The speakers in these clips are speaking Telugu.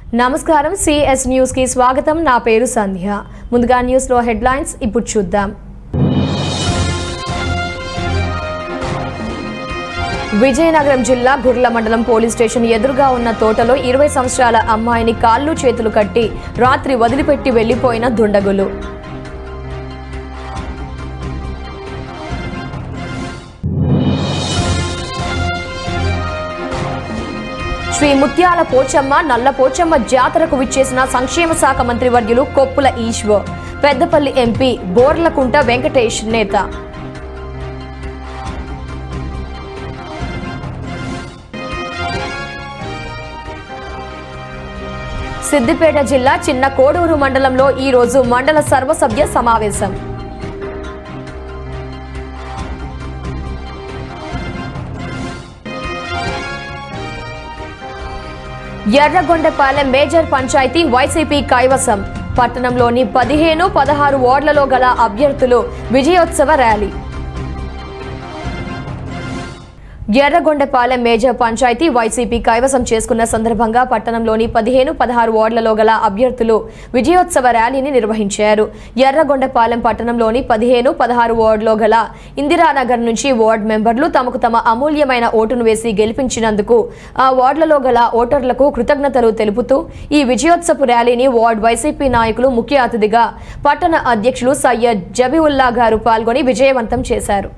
నమస్కారం సిఎస్ న్యూస్ కి స్వాగతం నా పేరు సంధ్య ముందుగా న్యూస్ లో హెడ్లైన్స్ ఇప్పుడు చూద్దాం విజయనగరం జిల్లా గుర్ల మండలం పోలీస్ స్టేషన్ ఎదురుగా ఉన్న తోటలో ఇరవై సంవత్సరాల అమ్మాయిని కాళ్ళు చేతులు కట్టి రాత్రి వదిలిపెట్టి వెళ్లిపోయిన దుండగులు శ్రీ ముత్యాల పోచమ్మ నల్ల పోచమ్మ జాతరకు విచ్చేసిన సంక్షేమ శాఖ మంత్రి వర్యులు కొప్పుల ఈశ్వర్ పెద్దపల్లి ఎంపీ బోర్లకుంట వెంకటేష్ నేత సిద్దిపేట జిల్లా చిన్న కోడూరు మండలంలో ఈ రోజు మండల సర్వసభ్య సమావేశం ఎర్రగొండపాలెం మేజర్ పంచాయతీ వైసీపీ కైవసం పట్టణంలోని పదిహేను పదహారు వార్డులలో గల అభ్యర్థులు విజయోత్సవ rally Yerragondapalem major panchayat YCP కైవసం చేసుకున్న సందర్భంగా పట్టణంలోని పదిహేను పదహారు వార్డులలో గల అభ్యర్థులు విజయోత్సవ ర్యాలీని నిర్వహించారు ఎర్రగొండపాలెం పట్టణంలోని పదిహేను పదహారు వార్డులో గల ఇందిరానగర్ నుంచి వార్డు మెంబర్లు తమకు తమ అమూల్యమైన ఓటును వేసి గెలిపించినందుకు ఆ వార్డులలో గల ఓటర్లకు కృతజ్ఞతలు తెలుపుతూ ఈ విజయోత్సవ ర్యాలీని వార్డు వైసీపీ నాయకులు ముఖ్య అతిథిగా పట్టణ అధ్యక్షులు సయ్యద్ జబీవుల్లా గారు పాల్గొని విజయవంతం చేశారు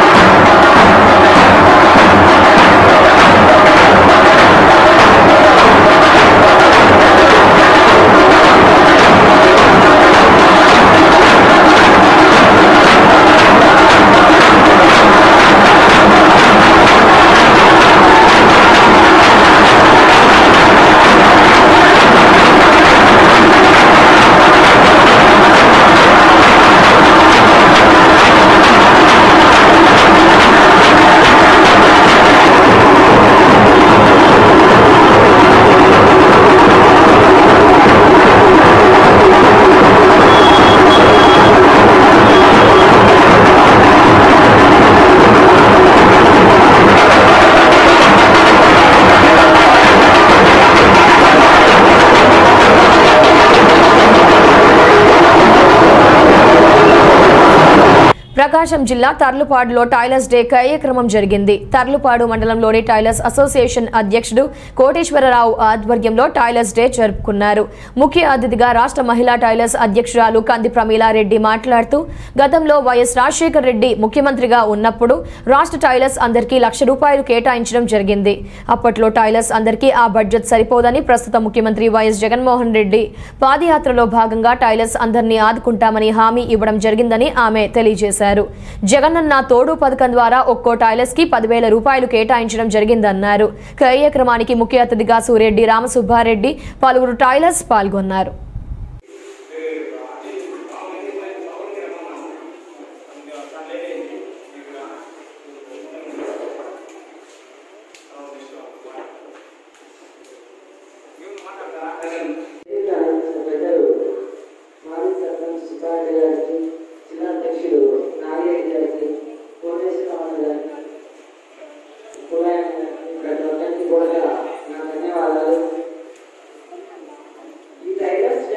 ప్రకాశం జిల్లా తర్లుపాడులో టైలర్స్ డే కార్యక్రమం జరిగింది తర్లుపాడు మండలంలోని టైలర్స్ అసోసియేషన్ అధ్యక్షుడు కోటేశ్వరరావు ఆధ్వర్యంలో టైలర్స్ డే జరుపుకున్నారు ముఖ్య అతిథిగా రాష్ట్ర మహిళా టైలర్స్ అధ్యక్షురాలు కంది ప్రమీలారెడ్డి మాట్లాడుతూ గతంలో వైఎస్ రాజశేఖర్ రెడ్డి ముఖ్యమంత్రిగా ఉన్నప్పుడు రాష్ట్ర టైలర్స్ అందరికీ లక్ష రూపాయలు కేటాయించడం జరిగింది అప్పట్లో టైలర్స్ అందరికీ ఆ బడ్జెట్ సరిపోదని ప్రస్తుత ముఖ్యమంత్రి వైఎస్ జగన్మోహన్ రెడ్డి పాదయాత్రలో భాగంగా టైలర్స్ అందరినీ ఆదుకుంటామని హామీ ఇవ్వడం జరిగిందని ఆమె తెలియజేశారు జగనన్న తోడు పథకం ద్వారా ఒక్కో టైలర్స్ కి పదివేల రూపాయలు కేటాయించడం జరిగిందన్నారు కార్యక్రమానికి ముఖ్య అతిథిగా సూరెడ్డి రామసుబ్బారెడ్డి పలువురు టైలర్స్ పాల్గొన్నారు పెద్దలు మాజీ సర్పంచ్ సుబ్బారెడ్డి గారికి జిల్లా అధ్యక్షుడు నాగిరెడ్డి గారికి కోటేశ్వరరావు గారికి పుల్లయ్య గారికి ప్రతి ఒక్కరికి కూడా నా ధన్యవాదాలు ఈ టైలర్స్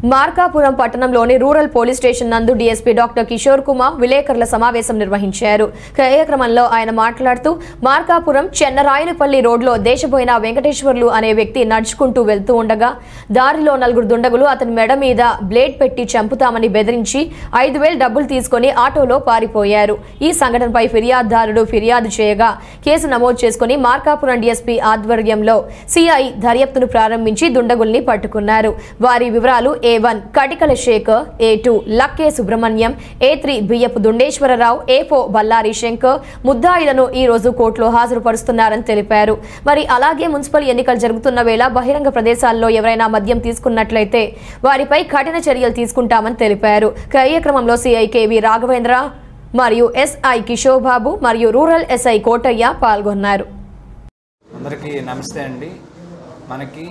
మార్కాపురం పట్టణంలోని రూరల్ పోలీస్ స్టేషన్ నందు డీఎస్పీ డాక్టర్ కిషోర్ కుమార్ విలేకరుల సమావేశం నిర్వహించారు కార్యక్రమంలో ఆయన మాట్లాడుతూ మార్కాపురం చెన్నరాయనపల్లి రోడ్లో దేశపోయిన వెంకటేశ్వర్లు అనే వ్యక్తి నడుచుకుంటూ వెళ్తూ ఉండగా దారిలో నలుగురు దుండగులు అతని మెడ మీద బ్లేడ్ పెట్టి చంపుతామని బెదిరించి ఐదు వేలు డబ్బులు తీసుకొని ఆటోలో పారిపోయారు ఈ సంఘటనపై ఫిర్యాదుదారుడు ఫిర్యాదు చేయగా కేసు నమోదు చేసుకుని మార్కాపురం డీఎస్పీ ఆధ్వర్యంలో సిఐ దర్యాప్తును ప్రారంభించి దుండగుల్ని పట్టుకున్నారు వారి వివరాలు A one Katikala Sekhar A two Lakke Subrahmanyam A three Biyyapu Dundeswararao A four Ballari Shankar ముద్దాయిలను ఈ రోజు కోర్టులో హాజరుపరుస్తున్నారని తెలిపారు మరి అలాగే మున్సిపల్ ఎన్నికలు జరుగుతున్న వేళ బహిరంగ ప్రదేశాల్లో ఎవరైనా మద్యం తీసుకున్నట్లయితే వారిపై కఠిన చర్యలు తీసుకుంటామని తెలిపారు కార్యక్రమంలో సిఐ కేవి రాఘవేంద్ర మరియు ఎస్ఐ కిషోర్ బాబు మరియు రూరల్ ఎస్ఐ కోటయ్య పాల్గొన్నారు అందరికీ నమస్తే అండి మనకి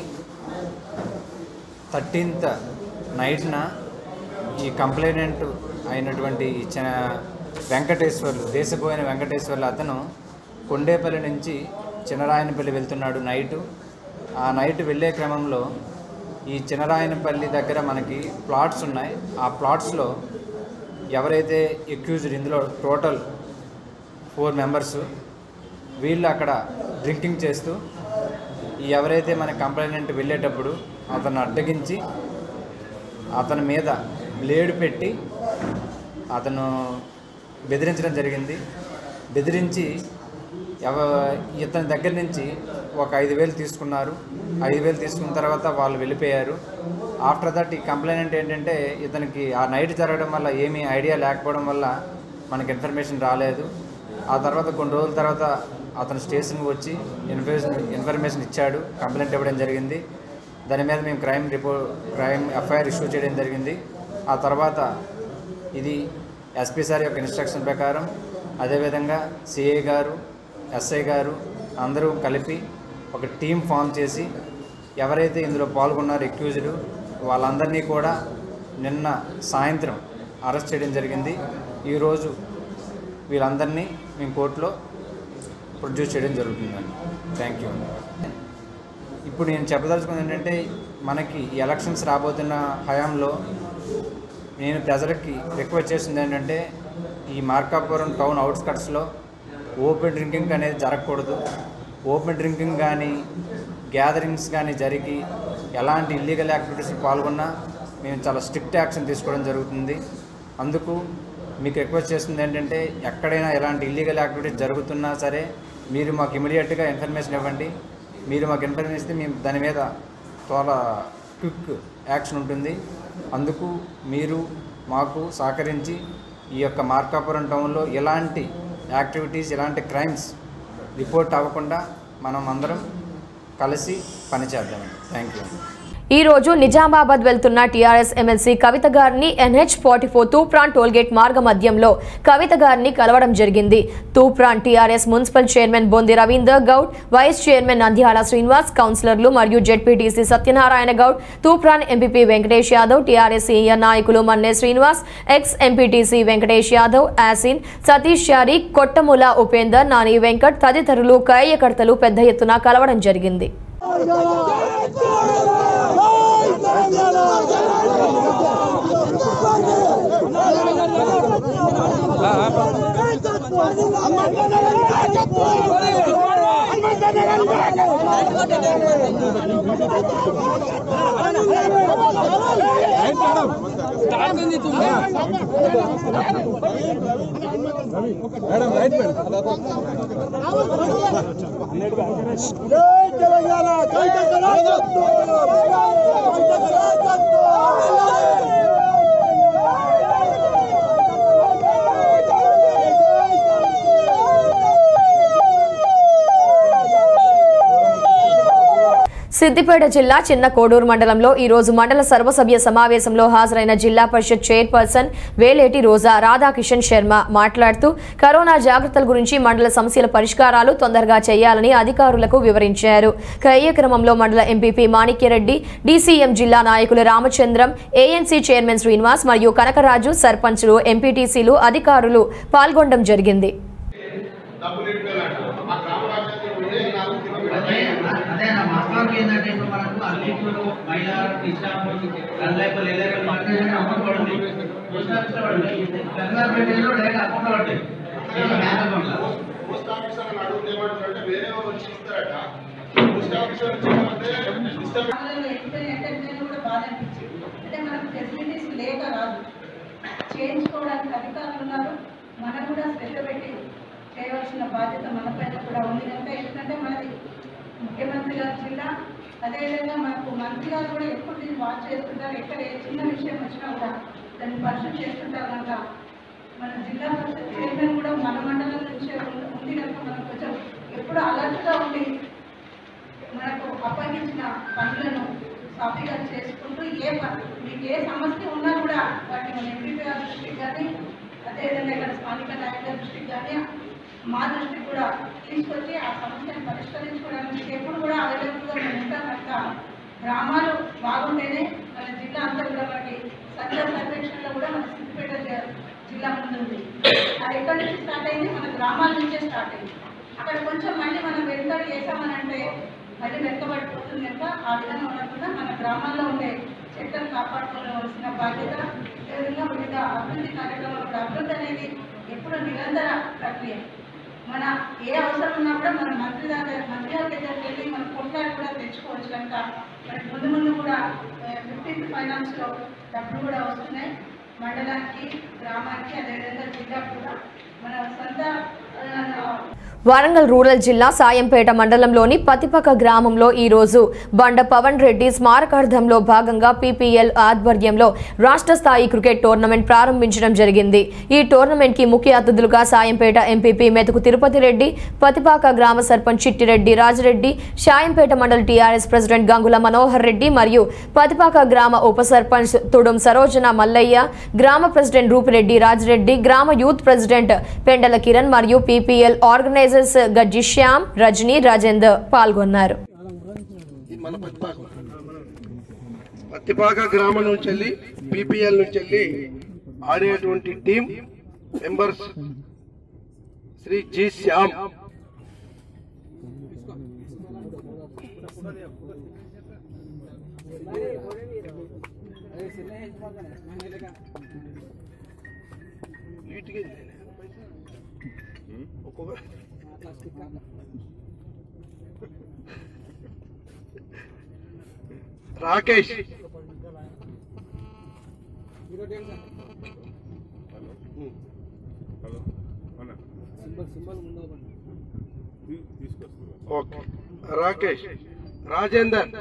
థర్టీన్త్ నైట్న ఈ కంప్లైనెంట్ అయినటువంటి ఇచ్చిన వెంకటేశ్వర్లు దేశపోయిన వెంకటేశ్వర్లు అతను కొండేపల్లి నుంచి చినరాయనపల్లి వెళ్తున్నాడు నైటు ఆ నైట్ వెళ్ళే క్రమంలో ఈ చినరాయనపల్లి దగ్గర మనకి ప్లాట్స్ ఉన్నాయి ఆ ప్లాట్స్లో ఎవరైతే ఎక్యూజ్డ్ ఇందులో టోటల్ ఫోర్ మెంబర్స్ వీళ్ళు అక్కడ డ్రింకింగ్ చేస్తూ ఈ ఎవరైతే మన కంప్లైనెంట్ వెళ్ళేటప్పుడు అతను అడ్డగించి అతని మీద బ్లేడ్ పెట్టి అతను బెదిరించడం జరిగింది బెదిరించి ఎవ ఇతని దగ్గర నుంచి ఒక ఐదు వేలు తీసుకున్నారు ఐదు వేలు తీసుకున్న తర్వాత వాళ్ళు వెళ్ళిపోయారు ఆఫ్టర్ దట్ ఈ కంప్లైంట్ ఏంటంటే ఇతనికి ఆ నైట్ జరగడం వల్ల ఏమీ ఐడియా లేకపోవడం వల్ల మనకి ఇన్ఫర్మేషన్ రాలేదు ఆ తర్వాత కొన్ని రోజుల తర్వాత అతను స్టేషన్కి వచ్చి ఇన్ఫర్మేషన్ ఇన్ఫర్మేషన్ ఇచ్చాడు కంప్లైంట్ ఇవ్వడం జరిగింది దాని మీద మేము crime report crime FIR issue చేయడం జరిగింది ఆ తర్వాత ఇది ఎస్పీ సార్ యొక్క ఇన్స్ట్రక్షన్ ప్రకారం అదేవిధంగా సిఐ గారు ఎస్ఐ గారు అందరూ కలిపి ఒక టీం ఫామ్ చేసి ఎవరైతే ఇందులో పాల్గొన్నారో ఎక్యూజ్డ్ వాళ్ళందరినీ కూడా నిన్న సాయంత్రం అరెస్ట్ చేయడం జరిగింది ఈరోజు వీళ్ళందరినీ మేము కోర్టులో ప్రొడ్యూస్ చేయడం జరుగుతుందండి థ్యాంక్ యూ ఇప్పుడు నేను చెప్పదలుచుకుంది ఏంటంటే మనకి ఈ ఎలక్షన్స్ రాబోతున్న హయాంలో నేను ప్రజలకి రిక్వెస్ట్ చేసింది ఏంటంటే ఈ మార్కాపురం టౌన్ అవుట్స్కట్స్లో ఓపెన్ డ్రింకింగ్ అనేది జరగకూడదు ఓపెన్ డ్రింకింగ్ కానీ గ్యాదరింగ్స్ కానీ జరిగి ఎలాంటి ఇల్లీగల్ యాక్టివిటీస్ పాల్గొన్నా మేము చాలా స్ట్రిక్ట్ యాక్షన్ తీసుకోవడం జరుగుతుంది అందుకు మీకు రిక్వెస్ట్ చేస్తుంది ఏంటంటే ఎక్కడైనా ఎలాంటి ఇల్లీగల్ యాక్టివిటీస్ జరుగుతున్నా సరే మీరు మాకు ఇమీడియట్గా ఇన్ఫర్మేషన్ ఇవ్వండి మీరు మాకు ఇన్ఫర్మేషన్ ఇస్తే మేము దాని మీద చాలా క్విక్ యాక్షన్ ఉంటుంది అందుకు మీరు మాకు సహకరించి ఈ యొక్క మార్కాపురం టౌన్లో ఎలాంటి యాక్టివిటీస్ ఎలాంటి క్రైమ్స్ రిపోర్ట్ అవ్వకుండా మనం అందరం కలిసి పనిచేద్దామండి థ్యాంక్ యూ ఈ రోజు నిజామాబాద్ వెళ్తున్న టీఆర్ఎస్ ఎమ్మెల్సీ కవిత గారిని NH forty four Toopran toll gate మార్గ మధ్యంలో కవిత గారిని కలవడం జరిగింది Toopran TRS municipal chairman Bondi Ravinder Goud vice chairman Nandyala Srinivas కౌన్సిలర్లు మరియు ZPTC Satyanarayana Goud Toopran MPP Venkatesh Yadav TRS senior నాయకులు మన్నే శ్రీనివాస్ ఎక్స్ ఎంపీటీసీ వెంకటేష్ యాదవ్ యాసిన్ సతీష్ చారి కొట్టముల ఉపేందర్ నాని వెంకట్ తదితరులు కార్యకర్తలు పెద్ద ఎత్తున కలవడం జరిగింది జై తెలంగాణ కవిత నాయకత్వం కవిత సిద్దిపేట జిల్లా చిన్న కోడూరు మండలంలో ఈ రోజు మండల సర్వసభ్య సమావేశంలో హాజరైన జిల్లా పరిషత్ చైర్పర్సన్ వేలేటి రోజా రాధాకిషన్ శర్మ మాట్లాడుతూ కరోనా జాగ్రత్తల గురించి మండల సమస్యల పరిష్కారాలు తొందరగా చేయాలని అధికారులకు వివరించారు కార్యక్రమంలో మండల ఎంపీపీ మాణిక్యరెడ్డి డీసీఎం జిల్లా నాయకులు రామచంద్రం ఏఎన్సీ చైర్మన్ శ్రీనివాస్ మరియు కనకరాజు సర్పంచులు ఎంపీటీసీలు అధికారులు పాల్గొనడం జరిగింది అదే నా వాస్తవానికి ఏంటంటే ఇప్పుడు మనకు అన్నింటిలో మైలార్ ఇస్లాంపూర్ గండ్లైపల్లి వెళ్ళే పోస్ట్ ఆఫీసర్ అని అడుగుతే ఏమంటారంటే వేరే వాళ్ళు వచ్చి ఇస్తారట పోస్ట్ ఆఫీసర్ వచ్చి ఏమంటే ఇస్తాం వాళ్ళలో ఎంక్వైరీ అంటే నేను కూడా బాధ అనిపించింది అంటే మనకు ఫెసిలిటీస్ లేక రాదు చేయించుకోవడానికి అధికారులు ఉన్నారు మనం కూడా శ్రద్ధ పెట్టి చేయవలసిన బాధ్యత మన పైన కూడా ఉంది కనుక ఎందుకంటే మనది ముఖ్యమంత్రి గారి జిల్లా అదేవిధంగా మనకు మంత్రి గారు కూడా ఎప్పుడు దీన్ని వాచ్ చేస్తుంటారు ఎక్కడ ఏ చిన్న విషయం వచ్చినా కూడా దాన్ని పరిశీలన చేస్తుంటారు కనుక మన జిల్లా పరిషత్ చైర్మన్ కూడా మన మండలం నుంచే ఉంది ఉంది కనుక మనం కొంచెం ఎప్పుడు అలర్ట్గా ఉండి మనకు అప్పగించిన పనులను సాఫీగా చేసుకుంటూ ఏ ప- మీకు ఏ సమస్య ఉన్నా కూడా వాటిని మన ఎంపీ గారి దృష్టికి కానీ అదేవిధంగా ఇక్కడ స్థానిక నాయకుల దృష్టికి కానీ మా దృష్టికి కూడా తీసుకొచ్చి ఆ సమస్యను పరిష్కరించుకోవడానికి మీకు ఎప్పుడు కూడా అవైలబుల్గా మేము ఉంటాం కనుక గ్రామాలు బాగుంటేనే మన జిల్లా అంతా కూడా మనకి సత్య సర్వేక్షణలో కూడా మన సిద్దిపేట జ- జిల్లా ముందుంది అది ఎక్కడి నుంచి స్టార్ట్ అయింది మన గ్రామాల నుంచే స్టార్ట్ అయింది అక్కడ కొంచెం మళ్ళీ మనం వెనుకడు చేసామనంటే మళ్ళీ వెనుకబడిపోతుంది కనుక ఆ విధంగా ఉండకుండా మన గ్రామాల్లో ఉండే చెట్లను కాపాడుకోవాల్సిన బాధ్యత అదేవిధంగా వివిధ అభివృద్ధి కార్యక్రమాలు కూడా అభివృద్ధి అనేది ఎప్పుడు నిరంతర ప్రక్రియ మన ఏ అవసరం ఉన్నా కూడా మన మంత్రి దగ్గర మంత్రి గారి దగ్గరికి వెళ్ళి మన కొట్లాడి కూడా తెచ్చుకోవచ్చు కనుక మనకి ముందు ముందు కూడా ఫిఫ్టీన్త్ ఫైనాన్స్లో డబ్బులు కూడా వస్తున్నాయి మండలానికి గ్రామానికి అదేవిధంగా జిల్లాకు కూడా మన సొంత ఆ, వరంగల్ రూరల్ జిల్లా సాయంపేట మండలంలోని పతిపక గ్రామంలో ఈ రోజు బండ పవన్ రెడ్డి స్మారకార్థంలో భాగంగా పీపీఎల్ ఆధ్వర్యంలో రాష్ట్ర స్థాయి క్రికెట్ టోర్నమెంట్ ప్రారంభించడం జరిగింది ఈ టోర్నమెంట్ కి ముఖ్య అతిథులుగా సాయంపేట ఎంపీపీ మెతుకు తిరుపతి రెడ్డి పతిపాక గ్రామ సర్పంచ్ చిట్టిరెడ్డి రాజరెడ్డి సాయంపేట మండల టీఆర్ఎస్ ప్రెసిడెంట్ గంగుల మనోహర్ రెడ్డి మరియు పతిపాక గ్రామ ఉప సర్పంచ్ తుడుం సరోజన మల్లయ్య గ్రామ ప్రెసిడెంట్ రూపిరెడ్డి రాజిరెడ్డి గ్రామ యూత్ ప్రెసిడెంట్ పెండల కిరణ్ మరియు పీపీఎల్ ఆర్గనైజర్స్ గజ్జి శ్యామ్ రజనీ రాజేందర్ పాల్గొన్నారు ఇది మన పత్తిపాక పత్తిపాక గ్రామం నుంచి వెళ్ళి పీపీఎల్ నుంచి వెళ్ళి ఆడేటువంటి team members Shri G Shyam వీటికి ఒక్కొక్క రాకేష్ ఓకే రాకేష్ రాజేందర్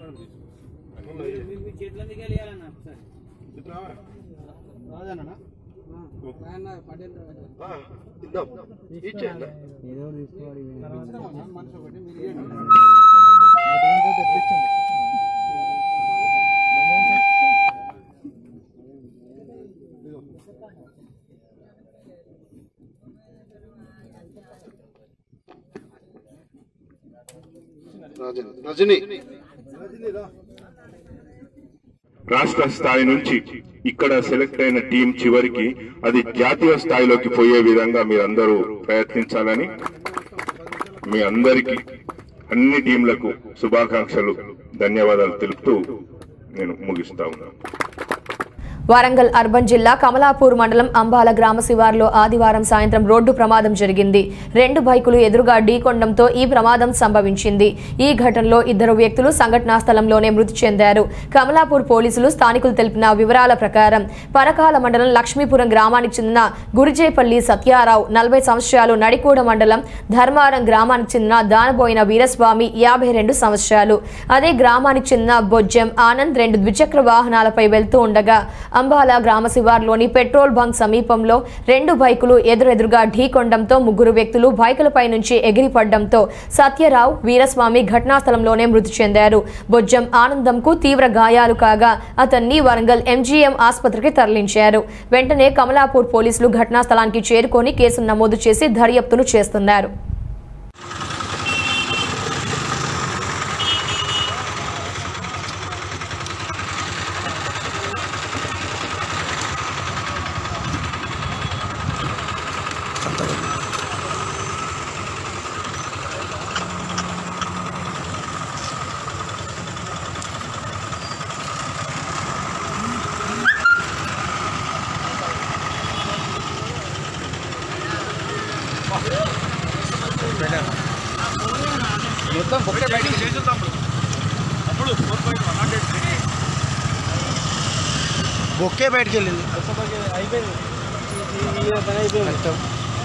ఆ, ఇద్దాం ఇచ్చేయండి రజనీ రాష్ట్ర స్థాయి నుంచి ఇక్కడ సెలెక్ట్ అయిన టీం చివరికి అది జాతీయ స్థాయిలోకి పోయే విధంగా మీరందరూ ప్రయత్నించాలని మీ అందరికీ అన్ని టీంలకు శుభాకాంక్షలు ధన్యవాదాలు తెలుపుతూ నేను ముగిస్తా ఉన్నాను వరంగల్ అర్బన్ జిల్లా కమలాపూర్ మండలం అంబాల గ్రామ శివార్లో ఆదివారం సాయంత్రం రోడ్డు ప్రమాదం జరిగింది రెండు బైకులు ఎదురుగా ఢీకొండంతో ఈ ప్రమాదం సంభవించింది ఈ ఘటనలో ఇద్దరు వ్యక్తులు సంఘటనా స్థలంలోనే మృతి చెందారు కమలాపూర్ పోలీసులు స్థానికులు తెలిపిన వివరాల ప్రకారం పరకాల మండలం లక్ష్మీపురం గ్రామానికి చెందిన గురిజేపల్లి సత్యారావు నలభై సంవత్సరాలు నడికూడ మండలం ధర్మారం గ్రామానికి చెందిన దానబోయిన వీరస్వామి యాభై రెండు సంవత్సరాలు అదే గ్రామానికి చెందిన బొజ్జెం ఆనంద్ రెండు ద్విచక్ర వాహనాలపై వెళ్తూ ఉండగా అంబాల గ్రామ శివార్లోని పెట్రోల్ బంక్ సమీపంలో రెండు బైకులు ఎదురెదురుగా ఢీకొండంతో ముగ్గురు వ్యక్తులు బైకులపై నుంచి ఎగిరిపడడంతో సత్యరావు వీరస్వామి ఘటనా స్థలంలోనే మృతి చెందారు బొజ్జం ఆనందంకు తీవ్ర గాయాలు కాగా అతన్ని వరంగల్ ఎంజీఎం ఆసుపత్రికి తరలించారు వెంటనే కమలాపూర్ పోలీసులు ఘటనా స్థలానికి చేరుకొని కేసు నమోదు చేసి దర్యాప్తును చేస్తున్నారు మొత్తం బొక్కే బయటికి బొక్కే బయటకు వెళ్ళింది మొత్తం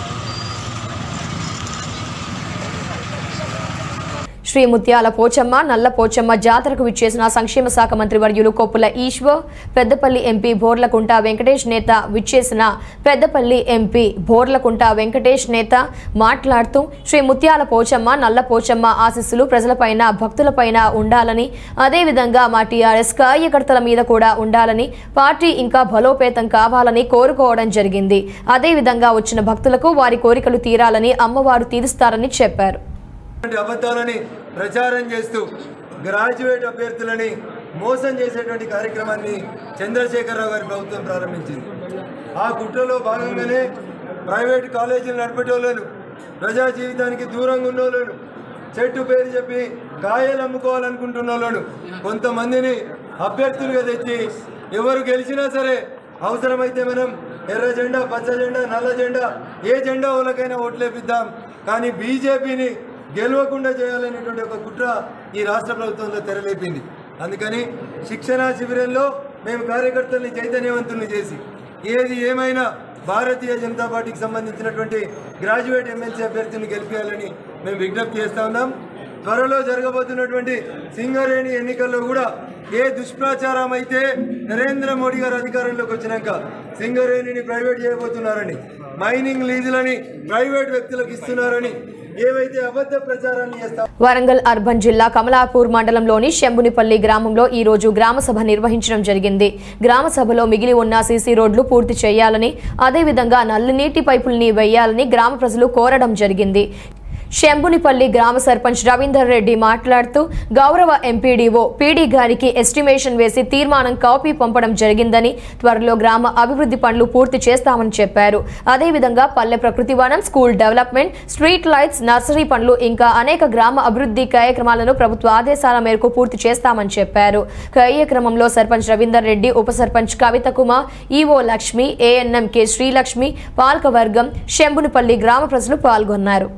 శ్రీ ముత్యాల పోచమ్మ నల్ల పోచమ్మ జాతరకు విచ్చేసిన సంక్షేమ శాఖ మంత్రి వర్యులు కొప్పుల ఈశ్వర్ పెద్దపల్లి ఎంపీ బోర్లకుంట వెంకటేష్ నేత విచ్చేసిన పెద్దపల్లి ఎంపీ బోర్లకుంట వెంకటేష్ నేత మాట్లాడుతూ శ్రీ ముత్యాల పోచమ్మ నల్ల పోచమ్మ ఆశీస్సులు ప్రజలపైన భక్తులపైన ఉండాలని అదేవిధంగా మా టీఆర్ఎస్ కార్యకర్తల మీద కూడా ఉండాలని పార్టీ ఇంకా బలోపేతం కావాలని కోరుకోవడం జరిగింది అదేవిధంగా వచ్చిన భక్తులకు వారి కోరికలు తీరాలని అమ్మవారు తీరుస్తారని చెప్పారు ఇటువంటి అబద్ధాలని ప్రచారం చేస్తూ గ్రాడ్యుయేట్ అభ్యర్థులని మోసం చేసేటువంటి కార్యక్రమాన్ని చంద్రశేఖరరావు గారి ప్రభుత్వం ప్రారంభించింది ఆ కుట్రలో భాగంగానే ప్రైవేట్ కాలేజీలు నడిపేటోళ్ళను ప్రజా జీవితానికి దూరంగా ఉన్నోళ్ళను చెట్టు పేరు చెప్పి కాయలు అమ్ముకోవాలనుకుంటున్న వాళ్ళను కొంతమందిని అభ్యర్థులుగా తెచ్చి ఎవరు గెలిచినా సరే అవసరమైతే మనం ఎర్ర జెండా పచ్చ జెండా నల్ల జెండా ఏ జెండా వాళ్ళకైనా ఓట్లేపిద్దాం కానీ బీజేపీని గెలవకుండా చేయాలనేటువంటి ఒక కుట్ర ఈ రాష్ట్ర ప్రభుత్వంలో తెరలేపింది అందుకని శిక్షణా శిబిరంలో మేము కార్యకర్తల్ని చైతన్యవంతుల్ని చేసి ఏది ఏమైనా భారతీయ జనతా పార్టీకి సంబంధించినటువంటి గ్రాడ్యుయేట్ ఎమ్మెల్సీ అభ్యర్థిని గెలిపించాలని మేము విజ్ఞప్తి చేస్తా ఉన్నాం త్వరలో జరగబోతున్నటువంటి సింగరేణి ఎన్నికల్లో కూడా ఏ దుష్ప్రచారం అయితే నరేంద్ర మోడీ గారు అధికారంలోకి వచ్చినాక సింగరేణిని ప్రైవేట్ చేయబోతున్నారని మైనింగ్ లీజులని ప్రైవేట్ వ్యక్తులకు ఇస్తున్నారని ఏవైతే అబద్ధ ప్రచారాన్ని చేస్తా వరంగల్ అర్బన్ జిల్లా కమలాపూర్ మండలంలోని శంభునిపల్లి గ్రామంలో ఈ రోజు గ్రామ సభ నిర్వహించడం జరిగింది గ్రామ సభలో మిగిలి ఉన్న సీసీ రోడ్లు పూర్తి చేయాలని అదేవిధంగా నల్లనీటి పైపుల్ని వేయాలని గ్రామ ప్రజలు కోరడం జరిగింది శంభునిపల్లి గ్రామ సర్పంచ్ రవీందర్ రెడ్డి మాట్లాడుతూ గౌరవ ఎంపీడీఓ పీడీ గారికి ఎస్టిమేషన్ వేసి తీర్మానం కాపీ పంపడం జరిగిందని త్వరలో గ్రామ అభివృద్ధి పనులు పూర్తి చేస్తామని చెప్పారు అదేవిధంగా Palle Prakruthi Vanam school development street lights nursery పనులు ఇంకా అనేక గ్రామ అభివృద్ధి కార్యక్రమాలను ప్రభుత్వ ఆదేశాల మేరకు పూర్తి చేస్తామని చెప్పారు కార్యక్రమంలో సర్పంచ్ రవీందర్ రెడ్డి ఉప sarpanch Kavitha Kumar EO Lakshmi ANM K Srilakshmi పాల్కవర్గం శంభునిపల్లి గ్రామ ప్రజలు పాల్గొన్నారు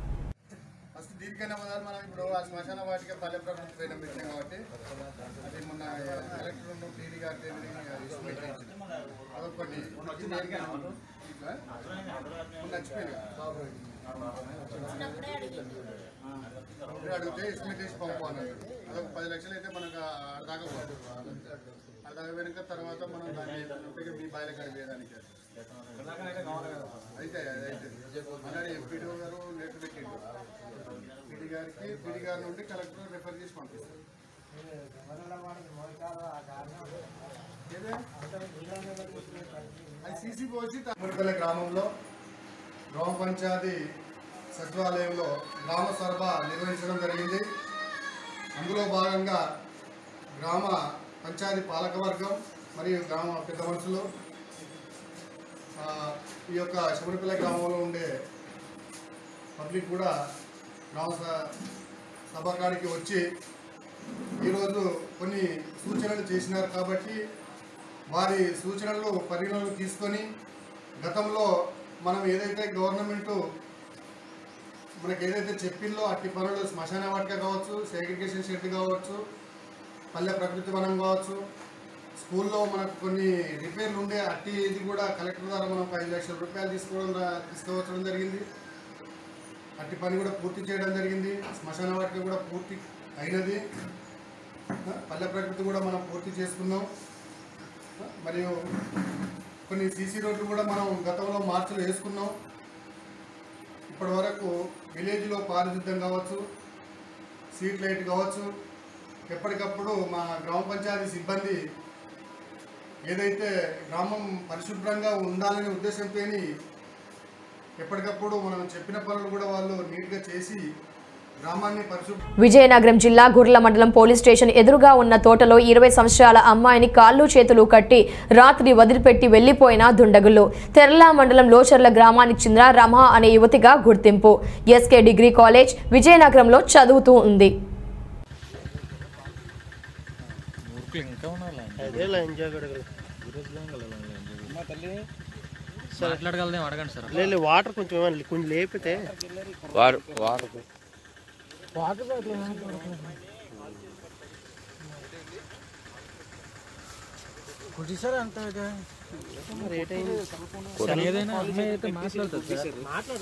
ఫస్ట్ దీనికైనా మొదలు మనం ఇప్పుడు ఆ శ్మశాన వాటిక పల్లె ప్రభుత్వం పైన పెట్టినాం కాబట్టి అది మొన్న కలెక్టర్ టీడీ గారికి ఎస్టిమేట్ ఇచ్చింది అదొకటి ఇది దేనికి అన్నమాట? ఇట్లా? మొన్న వచ్చిపోయింది కదా. అప్పుడే అడిగితే ఎస్టిమేట్ చేసి పంపాను అదొక పది లక్షలు అయితే మనకు అర్ధాక పోతుంది అర్ధాక వెనుక తర్వాత మనం దాన్ని ఉట్టిగా మీ బాయిల కడిపేయడానికి అయితే అది అయితే అలాగే ఎంపీడీఓ గారు లెటర్ పెట్టిండు పీడీ గారికి పీడీ గారి నుండి కలెక్టర్ రిఫర్ చేసి పంపిస్తారు ఏదే? అది సీసీ పోసి మురిపల్లి గ్రామంలో గ్రామ పంచాయతీ సచివాలయంలో గ్రామ సభ నిర్వహించడం జరిగింది అందులో భాగంగా గ్రామ పంచాయతీ పాలకవర్గం మరియు గ్రామ పెద్ద మనుషులు ఆ, ఈ యొక్క శబరిపల్లి గ్రామంలో ఉండే పబ్లిక్ కూడా గ్రామ స- సభ కాడికి వచ్చి ఈరోజు కొన్ని సూచనలు చేసినారు కాబట్టి వారి సూచనలు పరిగణలోకి తీసుకొని గతంలో మనం ఏదైతే గవర్నమెంట్ మనకి ఏదైతే చెప్పిందో అట్టి పనులు శ్మశాన వాటిక కావచ్చు సెగ్రిగేషన్ షెడ్ కావచ్చు పల్లె ప్రకృతి వనం కావచ్చు స్కూల్లో మనకు కొన్ని రిపేర్లు ఉండే అట్టి ఇది కూడా కలెక్టర్ ద్వారా మనం ఒక ఐదు లక్షల రూపాయలు తీసుకోవడం రా- తీసుకువచ్చడం జరిగింది అట్టి పని కూడా పూర్తి చేయడం జరిగింది శ్మశాన వాటిక కూడా పూర్తి అయినది పల్లె ప్రకృతి కూడా మనం పూర్తి చేసుకున్నాం మరియు కొన్ని సీసీ రోడ్లు కూడా మనం గతంలో మార్చిలో వేసుకున్నాం ఇప్పటి వరకు విలేజ్లో పారిశుద్ధ్యం కావచ్చు స్ట్రీట్ లైట్ కావచ్చు ఎప్పటికప్పుడు మా గ్రామ పంచాయతీ సిబ్బంది ఏదైతే గ్రామం పరిశుభ్రంగా ఉండాలనే ఉద్దేశంతో ఎప్పటికప్పుడు మనం చెప్పిన పనులు కూడా వాళ్ళు నీట్గా చేసి గ్రామాన్ని పరిశుభ్ర విజయనగరం జిల్లా గుర్ల మండలం పోలీస్ స్టేషన్ ఎదురుగా ఉన్న తోటలో ఇరవై సంవత్సరాల అమ్మాయిని కాళ్ళు చేతులు కట్టి రాత్రి వదిలిపెట్టి వెళ్లిపోయిన దుండగులు తెరలా మండలం లోచర్ల గ్రామానికి చెందిన రమ అనే యువతిగా గుర్తింపు ఎస్కే డిగ్రీ కాలేజ్ విజయనగరంలో చదువుతూ ఉంది అదేలా ఎంజాయ్ కూడా లేదు వాటర్ కొంచెం ఏమన్నా కొంచెం లేపితే వారు వారు కొట్టిసారా అంత రేట్ ఏదైనా అమ్మాయి అయితే మాట్లాడుతుంది సార్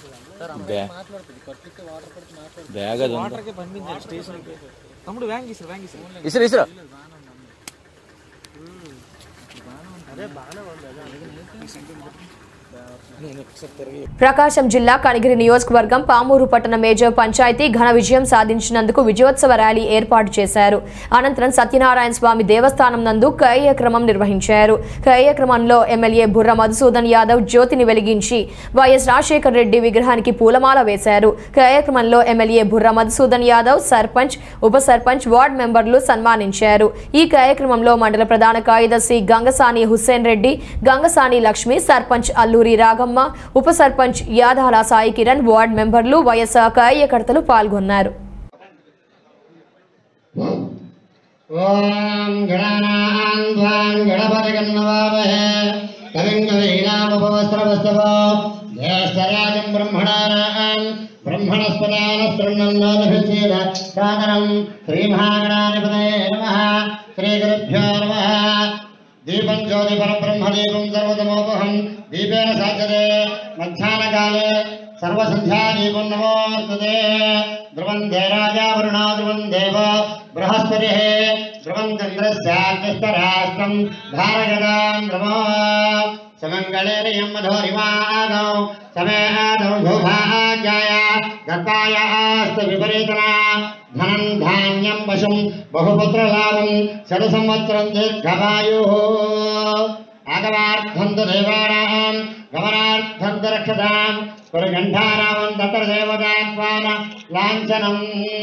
బ్యాగ్ అది ఉందా? వాటర్కి పంపించాలి స్టేషన్కి తమ్ముడు వ్యాంగ్ ఇస్తారు వ్యాంగ్ ఇస్తారు ఇసురు ఇసురు అదే బాగానే ఉంది నేను ఒకసారి తిరిగి ప్రకాశం జిల్లా కనిగిరి నియోజకవర్గం పామూరు పట్టణ మేజర్ పంచాయతీ ఘన విజయం సాధించినందుకు విజయోత్సవ ర్యాలీ ఏర్పాటు చేశారు అనంతరం సత్యనారాయణ స్వామి దేవస్థానం నందు కార్యక్రమం నిర్వహించారు కార్యక్రమంలో ఎమ్మెల్యే బుర్ర మధుసూదన్ యాదవ్ జ్యోతిని వెలిగించి వైఎస్ రాజశేఖర్ రెడ్డి విగ్రహానికి పూలమాల వేశారు కార్యక్రమంలో ఎమ్మెల్యే బుర్ర మధుసూదన్ యాదవ్ సర్పంచ్ ఉప సర్పంచ్ వార్డు మెంబర్లు సన్మానించారు ఈ కార్యక్రమంలో మండల ప్రధాన కార్యదర్శి గంగసాని హుస్సేన్ రెడ్డి గంగసాని లక్ష్మి సర్పంచ్ అల్లూరి రాగమ్మ ఉప సర్పంచ్ యాదాల సాయి కిరణ్ వార్డు మెంబర్లు వైఎస్ఆర్ కార్యకర్తలు పాల్గొన్నారు ఓం గణానాం ధ్వాం గణపతిగన్నవామహే కవిం కవీనాముపవస్త్రవస్తవో జ్యేష్ఠరాజం బ్రహ్మణానాం బ్రహ్మణస్పదానస్తృణన్నోదభిషేద సాదరం శ్రీమహాగణాధిపతయే నమః శ్రీగురుభ్యో నమః దీపం జ్యోతి పరబ్రహ్మ దీపం సర్వతమోపహం దీపేన సాధ్యతే మధ్యాహ్నకాలే సర్వసంధ్యా దీపం నమోర్తతే ధ్రువం రాజా వరుణా ధ్రువం దేవ బృహస్పతి ధ్రువం చంద్రస్యాగ్రస్తరాష్ట్రం భారగదాం నమో సమంగళేన యం మధోరిమాగౌ సమే ఆదౌ శోభాజ్యాయ దత్తాయాస్తు విపరీతనా ధనం ధాన్యం పశుం బహుపుత్రలాభం శత సంవత్సరం దీర్ఘమాయు ఆగమార్థం తు దేవానాం గమనార్థం తు రక్షతాం కురుగంధారామం తత్ర దేవతాత్మాన లాంఛనం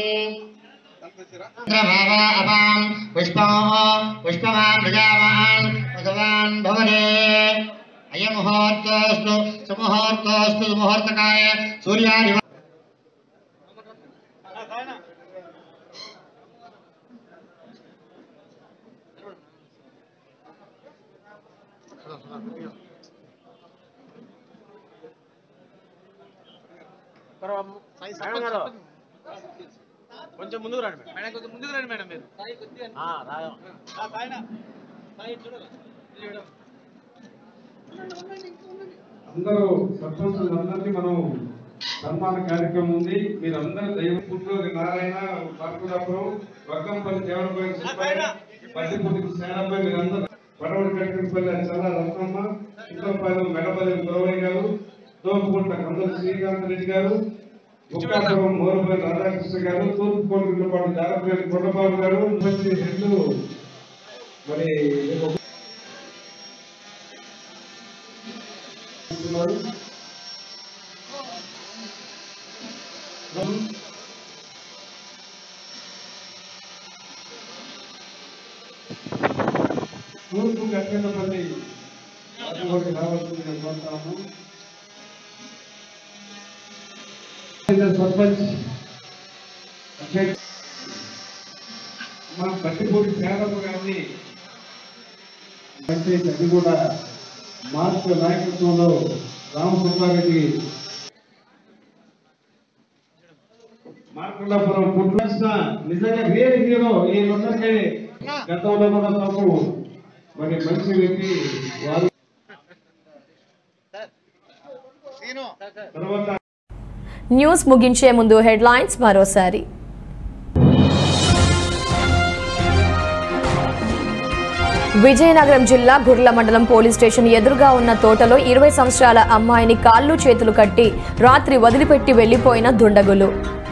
చంద్రభావాం పుష్పో పుష్పవాన్ ప్రజావాన్ భగవాన్ భవనే అయముహూర్తోస్తు సుముహూర్తోస్తు ముహూర్తకాయ సూర్యాది మేడం గారు కొంచెం ముందుకు రండి మేడం మేడం కొంచెం ముందుకు రండి మేడం మీరు ఆ, రాయం. ఆ, సాయినా. సాయి చూడరా. చూడు. అందరూ సర్పంచులందరినీ మనం సన్మాన కార్యక్రమం ఉంది మీరందరూ దైవ పుట్టినరోజు నారాయణ పరకులాపురం వర్గంపల్లి దేవరపల్లి సుబ్బాయి పట్టిపుట్టి సేనపల్లి మీరందరూ పడవడి కట్టిపల్లి చల్ల రత్నమ్మ ఇంకొకపల్లి మెడపల్లి గురవయ్య గారు తోపుకుంట కందరు శ్రీకాంత్ రెడ్డి గారు బుక్కాపురం మోరపల్లి రాధాకృష్ణ గారు తూర్పు కోటి పాటు దారపల్లి కొండబాబు గారు మంచి హెడ్లు మరి ఉన్నారు. తూర్పు కట్టేటపల్లి అటువంటి రావాల్సింది నేను కోరుతాను సర్పంచ్ అధ్యక్ష మా బట్టిపూడి సేవకు గారిని పంచాయతీ అది కూడా మార్పు నాయకత్వంలో రామసుబ్బారెడ్డి మార్కులాపురం పుట్టిన నిజంగా రియల్ హీరో ఈ ఉన్నకే గతంలో కూడా తప్పు మరి మంచి వ్యక్తి వారు తర్వాత న్యూస్ ముగించే ముందు హెడ్లైన్స్ మరోసారి విజయనగరం జిల్లా గుర్ల మండలం పోలీస్ స్టేషన్ ఎదురుగా ఉన్న తోటలో ఇరవై సంవత్సరాల అమ్మాయిని కాళ్ళు చేతులు కట్టి రాత్రి వదిలిపెట్టి వెళ్లిపోయిన దుండగులు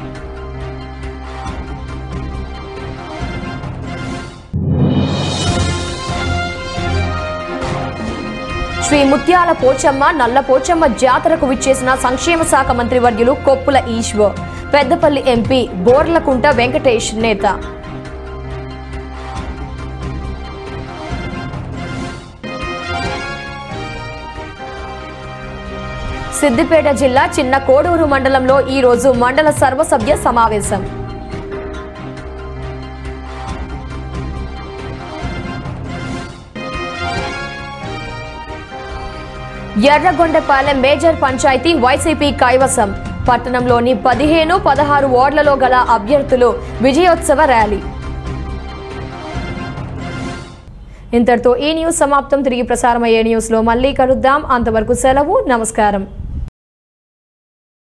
శ్రీ ముత్యాల పోచమ్మ నల్ల పోచమ్మ జాతరకు విచ్చేసిన సంక్షేమ శాఖ మంత్రి వర్యులు కొప్పుల ఈశ్వర్ పెద్దపల్లి ఎంపీ బోర్లకుంట వెంకటేష్ నేత సిద్దిపేట జిల్లా చిన్న కోడూరు మండలంలో ఈ రోజు మండల సర్వసభ్య సమావేశం ఎర్రగొండపాలెం మేజర్ పంచాయతీ వైసీపీ కైవసం పట్టణంలోని పదిహేను పదహారు వార్డులలో గల అభ్యర్థులు విజయోత్సవ ర్యాలీ ఇంతటితో ఈ న్యూస్ సమాప్తం తిరిగి ప్రసారమయ్యే న్యూస్లో మళ్ళీ కలుద్దాం అంతవరకు సెలవు నమస్కారం